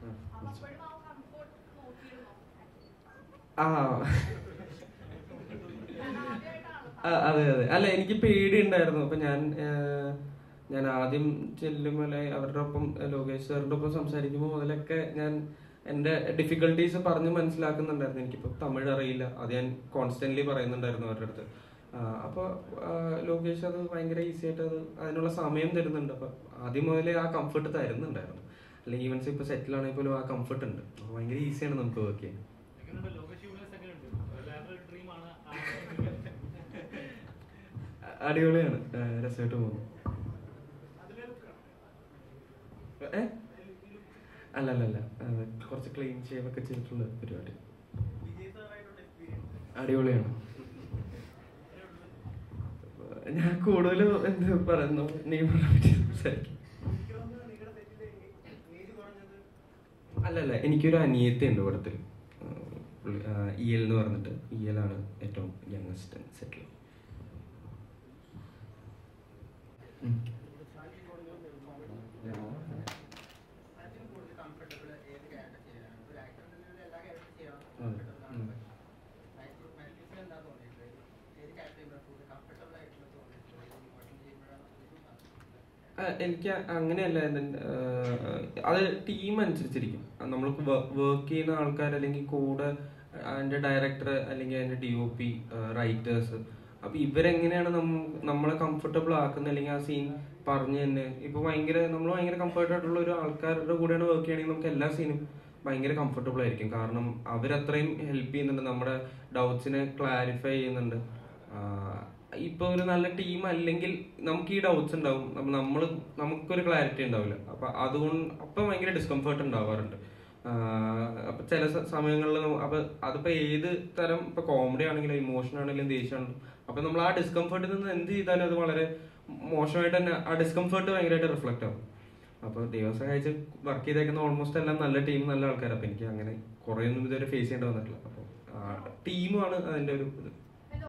അപ്പൊ അപ്പോഴും ആ കംഫോർട്ട് നോക്കിയിരുന്നോ ആ കാരണം ആദ്യമായിട്ടാണല്ലോ ആ, അതെ അതെ അല്ല എനിക്ക് പേടി ഉണ്ടായിരുന്നു അപ്പൊ ഞാൻ ആ, ഞാൻ ആദ്യം ചെല്ലുമല അവരുടെ ഒപ്പം ആ, ലോകേഷ് സാറിന്റെ ഒപ്പം സംസാരിക്കുമ്പോൾ മുതലൊക്കെ ഞാൻ എന്റെ ഡിഫിക്കൽട്ടീസ് പറഞ്ഞ് മനസ്സിലാക്കുന്നുണ്ടായിരുന്നു എനിക്കിപ്പോ തമിഴ് അറിയില്ല അത് ഞാൻ കോൺസ്റ്റന്റ്ലി പറയുന്നുണ്ടായിരുന്നു അവരുടെ അടുത്ത് ആ, അപ്പൊ ആ, ലോകേഷ് അത് ഭയങ്കര ഈസി ആയിട്ട് അത് അതിനുള്ള സമയം തരുന്നുണ്ട് അപ്പൊ ആദ്യം മുതലേ ആ കംഫർട്ട് തരുന്നുണ്ടായിരുന്നു അല്ലെങ്കിൽ ഈവൻസ് ഇപ്പൊ സെറ്റിൽ ആണെങ്കിൽ പോലും ആ കംഫർട്ട് ഉണ്ട് അപ്പൊ ഭയങ്കര ഈസിയാണ് നമുക്ക് വർക്ക് ചെയ്യാൻ എങ്ങനെയുണ്ട് ലോകേഷ് യൂണിവേഴ്സ് എങ്ങനെയുണ്ട് വേറൊരു ഡ്രീമാണ് അടിപൊളിയാണ് ആ, രസമായിട്ട് പോകുന്നു ഏ അല്ല അല്ല അല്ല ആ, കുറച്ച് ക്ലീൻ ഷേവ് ഒക്കെ ചെയ്തിട്ടുള്ള പരിപാടി അടിപൊളിയാണ് ഞാൻ കൂടുതൽ എന്ത് പറയുന്നു നെയ്മറിനെ പറ്റി സംസാരിക്കും അല്ല അല്ല എനിക്കൊരു അനിയത്തി ഉണ്ട് പടത്തിൽ ഇ എൽ എന്ന് പറഞ്ഞിട്ട് ഇ എൽ ആണ് ഏറ്റവും യങ്ങസ്റ്റ് സെറ്റിൽ ആ, എനിക്ക് അങ്ങനെയല്ല ഇതിന്റെ, ആ, അത് ടീം അനുസരിച്ചിരിക്കും നമ്മൾക്ക് വർക്ക് ചെയ്യുന്ന ആൾക്കാർ അല്ലെങ്കിൽ കൂടെ അതിന്റെ ഡയറക്ടർ അല്ലെങ്കിൽ അതിന്റെ ഡി ഒ പി റൈറ്റേഴ്സ് അപ്പൊ ഇവരെങ്ങനെയാണ് നമ്മ- നമ്മളെ കംഫർട്ടബിൾ ആക്കുന്നത് അല്ലെങ്കിൽ ആ സീൻ പറഞ്ഞു തന്നെ ഇപ്പൊ ഭയങ്കര നമ്മൾ ഭയങ്കര കംഫർട്ട് ആയിട്ടുള്ള ഒരു ആൾക്കാരുടെ കൂടെയാണ് വർക്ക് ചെയ്യണമെങ്കിൽ നമുക്ക് എല്ലാ സീനും ഭയങ്കര കംഫർട്ടബിൾ ആയിരിക്കും കാരണം അവരത്രയും ഹെൽപ്പ് ചെയ്യുന്നുണ്ട് നമ്മുടെ ഡൗട്ട്സിനെ ക്ലാരിഫൈ ചെയ്യുന്നുണ്ട് ആഹ് ഇപ്പൊ ഒരു നല്ല ടീം അല്ലെങ്കിൽ നമുക്ക് ഈ ഡൗട്ട്സ് ഉണ്ടാവും നമ്മ- നമ്മള് നമുക്കൊരു ക്ലാരിറ്റി ഉണ്ടാവില്ല അപ്പൊ അതുകൊണ്ട് അപ്പൊ ഭയങ്കര ഡിസ്കംഫർട്ട് ഉണ്ടാവാറുണ്ട് ആഹ് അപ്പൊ ചില സ- സമയങ്ങളിൽ നമ്മ- അപ്പൊ അതിപ്പോ ഏത് തരം ഇപ്പൊ കോമഡി ആണെങ്കിലും ഇമോഷൻ ആണെങ്കിലും ദേഷ്യമാണെങ്കിലും അപ്പൊ നമ്മൾ ആ ഡിസ്കംഫർട്ടിൽ നിന്ന് എന്ത് ചെയ്താലും അത് വളരെ മോശമായിട്ട് തന്നെ ആ ഡിസ്കംഫർട്ട് ഭയങ്കരമായിട്ട് റിഫ്ലക്ട് ആവും അപ്പൊ ദൈവം സഹായിച്ച് വർക്ക് ചെയ്തേക്കുന്ന ഓൾമോസ്റ്റ് എല്ലാം നല്ല ടീം നല്ല ആൾക്കാരാണ് അപ്പൊ എനിക്ക് അങ്ങനെ കുറെ ഒന്നും ഇതുവരെ ഫേസ് ചെയ്യേണ്ടി വന്നിട്ടില്ല അപ്പൊ ടീമാണ് അതിന്റെ ഒരു ഇത്